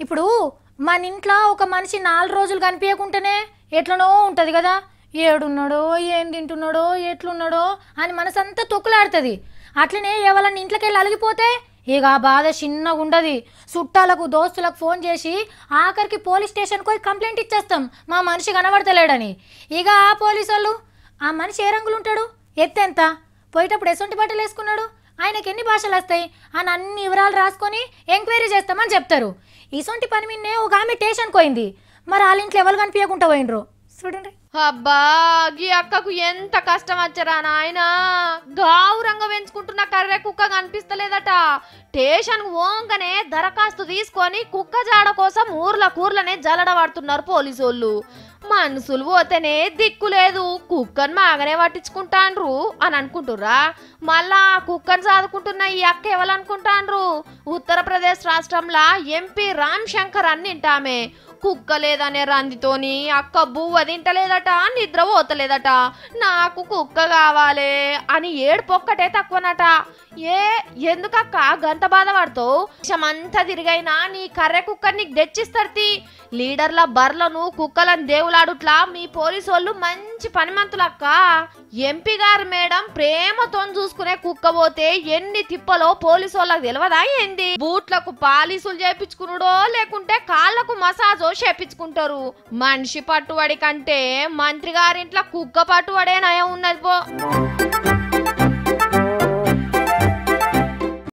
ఇప్పుడు మన ఇంట్లో ఒక మనిషి నాలుగు రోజులు కనిపించకుంటేనే ఎట్లనో ఉంటుంది కదా ఏడున్నాడో ఏం తింటున్నాడో ఎట్లున్నాడో అని మనసంతా తొక్కులాడుతుంది అట్లనే ఎవరన్నా ఇంట్లోకి వెళ్ళి అలిగిపోతే ఇక ఆ బాధ చిన్నగా ఉండదు చుట్టాలకు దోస్తులకు ఫోన్ చేసి ఆఖరికి పోలీస్ స్టేషన్కి పోయి కంప్లైంట్ ఇచ్చేస్తాం మా మనిషి కనబడతలేడని ఇక ఆ పోలీసు వాళ్ళు ఆ మనిషి ఏ రంగులు ఉంటాడు ఎత్తెంత పోయేటప్పుడు ఎసొంటి బట్టలు వేసుకున్నాడు ఆయనకి ఎన్ని భాషలు వస్తాయి అని అన్ని వివరాలు రాసుకొని ఎంక్వైరీ చేస్తామని చెప్తారు ఇసొంటి పని మిన్నే ఒక ఆమె స్టేషన్కి పోయింది మరి వాళ్ళ ఇంట్లో ఎవరు కనిపించకుండా పోయినరు చూడండి అబ్బా గీ అక్కకు ఎంత కష్టం వచ్చరా నాయన గావురంగా పెంచుకుంటున్న కర్రె కుక్క కనిపిస్తలేదట స్టేషన్ ఓంగనే దరఖాస్తు తీసుకొని కుక్క జాడ కోసం ఊర్ల కూర్లనే జలడ పడుతున్నారు పోలీసోళ్ళు మనుషులు పోతేనే దిక్కు లేదు కుక్కను మాగనే పట్టించుకుంటాండ్రు అని అనుకుంటుర్రా మళ్ళా ఆ కుక్కను చదువుకుంటున్న ఈ అక్క ఎవరనుకుంటాండ్రు ఉత్తరప్రదేశ్ రాష్ట్రంలో ఎంపీ రామ్ శంకర్ అని నింటామే కుక్క లేదనే రందితోని అక్క బువ్వ తింటలేదట నిద్ర పోతలేదట నాకు కుక్క కావాలి అని ఏడుపొక్కటే తక్కువనట ఏ ఎందుకక్క గంత బాధపడతావు దేశమంతా తిరిగైనా నీ కర్రె కుక్కర్ నీకు తెచ్చిస్తాడు లీడర్ల బర్లను కుక్కలను దేవులాడుట్లా మీ పోలీసు వాళ్ళు మంచి పనిమంతులక్క ఎంపీ గారు మేడం ప్రేమతో చూసుకునే కుక్క పోతే ఎన్ని తిప్పలో పోలీసు వాళ్ళకి తెలియదా ఏంది బూట్లకు పాలీసులు చేపించుకునుడో లేకుంటే కాళ్ళకు మసాజో చేపించుకుంటారు మనిషి పట్టుబడి కంటే మంత్రి గారింట్లో కుక్క పట్టుబడే నయం ఉన్నది పో